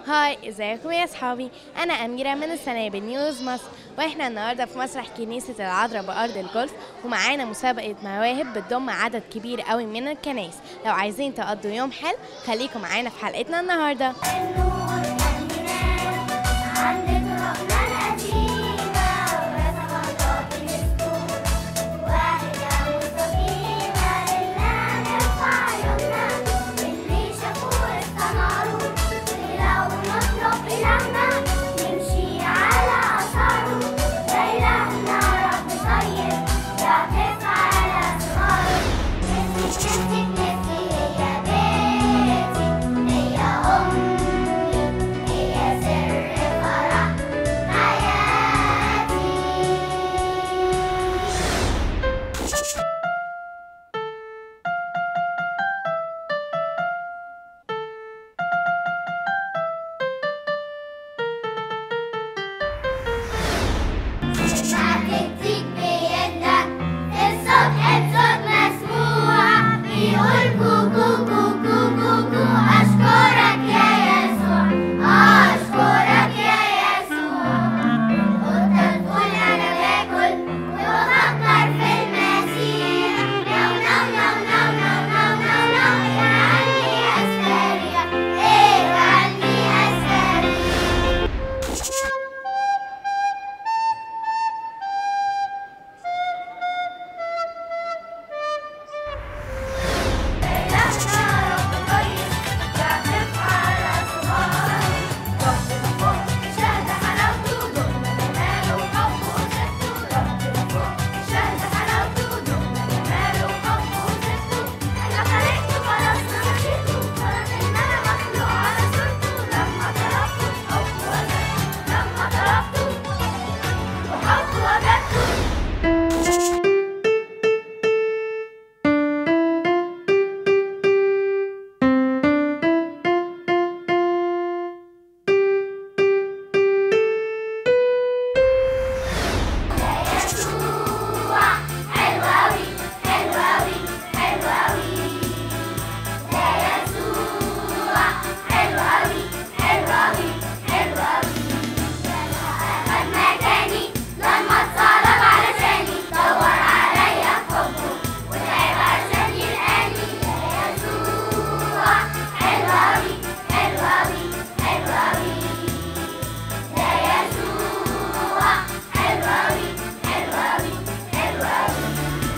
هاي ازيكم يا اصحابي انا اميره من السنه بنيوز مصر واحنا النهارده في مسرح كنيسه العذراء بارض الجولف ومعانا مسابقه مواهب بتضم عدد كبير قوي من الكنايس لو عايزين تقضوا يوم حلو خليكم معانا في حلقتنا النهارده النور الإيمان عند طرقنا القديمة ورسم الله بالأسطور واحدة مستقيمة لله نرفع عيوننا اللي شافوه استناروا لو نطلب إلهنا نمشي على آثاره ده إلهنا رب طيب يعطف على صغاره نفسي نفسي نفسي هي بيتي هي أمي هي سر فرح حياتي معك تديك بيدك الصبح بصوت مسموع بيقول كوكو كوكو كوكو أشكرك يا يسوع أشكرك يا يسوع القطة تقول أنا باكل وبفكر في المسيح نو نو نو نو نو نو نو نو اجعلني أستريح اجعلني أستريح إلهنا رب كويس يعطف على صغاره ربنا فوق شهد حلاوته دقنا جماله وحبه وزفته ربنا فوق شهد حلاوته دقنا جماله وحبه وزفته أنا خلقته خلاص نسيته فرق إن أنا مخلوق على صورته لما طلبته حب وجدته لما طلبته وحب وجدته يسوع حلو أوي حلو أوي حلو أوي يا يسوع حلو أوي حلو أوي حلو أوي أخد مكاني لما اتصلب علشاني دور عليا بحبه وتعب عشان يلقاني يا يسوع حلو أوي حلو أوي حلو أوي يا يسوع حلو أوي حلو أوي حلو أوي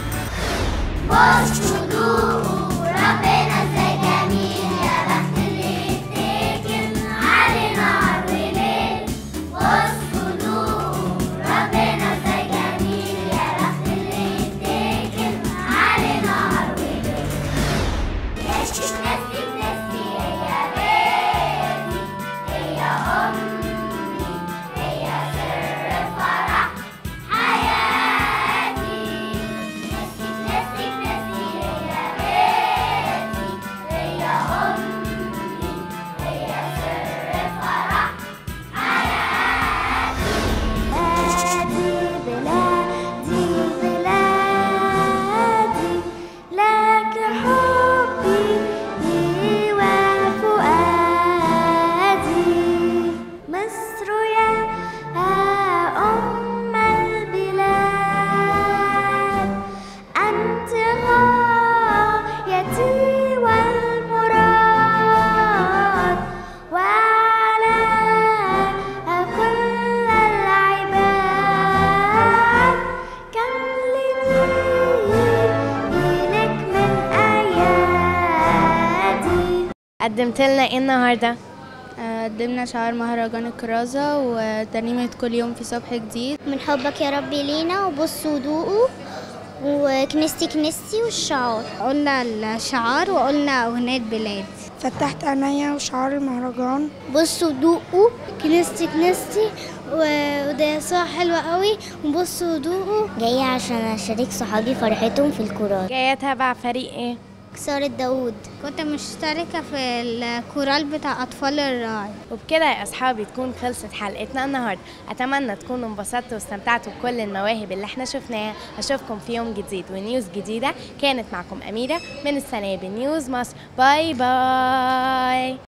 بصوا دوقوا ربنا ازاي جميل يا بخت اللي يتكل عليه نهار وليل بصوا دوقوا ربنا ازاي جميل يا بخت اللي يتكل عليه نهار وليل نفسي نفسي نفسي هي بيتي هي أمي هي سر فرح حياتي نفسي نفسي نفسي هي بيتي هي أمي هي سر فرح حياتي بلادي بلادي بلادي لك حبي وفؤادي مصر يا أم البلاد أنت غايتي والمراد وعلى كل العباد كم لك من أيادي قدمت لنا ايه النهارده قدمنا شعار مهرجان الكرازة وترنيمة كل يوم في صبح جديد من حبك يا ربي لينا وبصوا ذوقوا وكنيستي كنيستي والشعار قلنا الشعار وقلنا أغنية بلاد فتحت عينيا وشعار المهرجان بصوا ذوقوا كنيستي كنيستي وده يسوع حلو قوي وبصوا ذوقوا جاية عشان أشارك صحابي فرحتهم في الكورال جايه تابع فريق ايه كسارة داوود كنت مشتركة في الكورال بتاع أطفال الراعي وبكده يا اصحابي تكون خلصت حلقتنا النهارده اتمنى تكونوا انبسطتوا واستمتعتوا بكل المواهب اللي احنا شفناها اشوفكم في يوم جديد ونيوز جديده كانت معكم اميره من السنه بنيوز مصر باي باي